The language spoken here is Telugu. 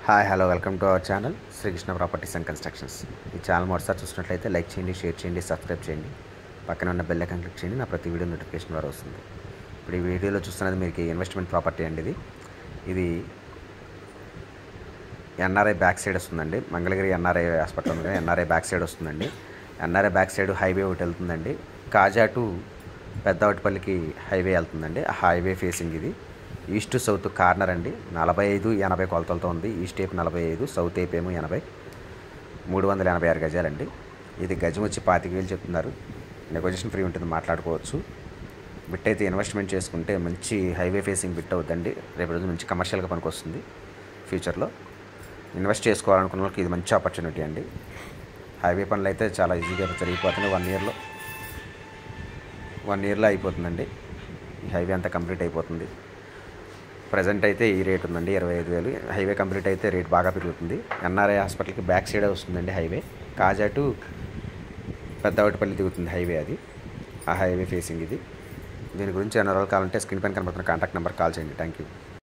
hi hello welcome to our channel Srikrishna properties and constructions ఈ ఛానల్ మొదటిసారి చూసినట్లయితే లైక్ చేయండి షేర్ చేయండి సబ్స్క్రైబ్ చేయండి పక్కన ఉన్న బెల్ ఐకాన్ క్లిక్ చేయండి నా ప్రతి వీడియో నోటిఫికేషన్ ద్వారా వస్తుంది ఇప్పుడు ఈ వీడియోలో చూస్తున్నది మీకు ఇన్వెస్ట్మెంట్ ప్రాపర్టీ అండి ఇది ఇది ఎన్ఆర్ఐ బ్యాక్ సైడ్ వస్తుందండి మంగళగిరి ఎన్ఆర్ఐ హాస్పిటల్ ఉంది ఎన్ఆర్ఐ బ్యాక్ సైడ్ వస్తుందండి ఎన్ఆర్ఐ బ్యాక్ సైడ్ హైవే ఒకటి వెళ్తుందండి కాజా టు పెద్దవటిపల్లికి హైవే వెళ్తుందండి ఆ హైవే ఫేసింగ్ ఇది ఈస్ట్ సౌత్ కార్నర్ అండి నలభై ఐదు ఎనభై కొలతలతో ఉంది ఈస్ట్ ఏపు నలభై ఐదు సౌత్ ఏపు ఏమో ఎనభై మూడు వందల ఎనభై ఆరు గజాలండి ఇది గజం వచ్చి పాతిక వేలు చెప్తున్నారు నెగోజియేషన్ ఫ్రీ ఉంటుంది మాట్లాడుకోవచ్చు బిట్ అయితే ఇన్వెస్ట్మెంట్ చేసుకుంటే మంచి హైవే ఫేసింగ్ బిట్ అవుతుందండి రేపు రోజు మంచి కమర్షియల్గా పనికొస్తుంది ఫ్యూచర్లో ఇన్వెస్ట్ చేసుకోవాలనుకున్న వాళ్ళకి ఇది మంచి ఆపర్చునిటీ అండి హైవే పనులు అయితే చాలా ఈజీగా జరిగిపోతున్నాయి వన్ ఇయర్లో వన్ ఇయర్లో అయిపోతుందండి ఈ హైవే అంతా కంప్లీట్ అయిపోతుంది ప్రజెంట్ అయితే ఈ రేట్ ఉందండి ఇరవై ఐదు వేలు హైవే కంప్లీట్ అయితే రేట్ బాగా పెరుగుతుంది ఎన్ఆర్ఐ హాస్పిటల్కి బ్యాక్ సైడే వస్తుందండి హైవే కాజా టు పెద్దవటిపల్లి దిగుతుంది హైవే అది ఆ హైవే ఫేసింగ్ ఇది దీని గురించి ఎన్నో రోజులు కావాలంటే స్క్రీన్ పైన కనబడుతున్న కాంటాక్ట్ నెంబర్ కాల్ చేయండి థ్యాంక్ యూ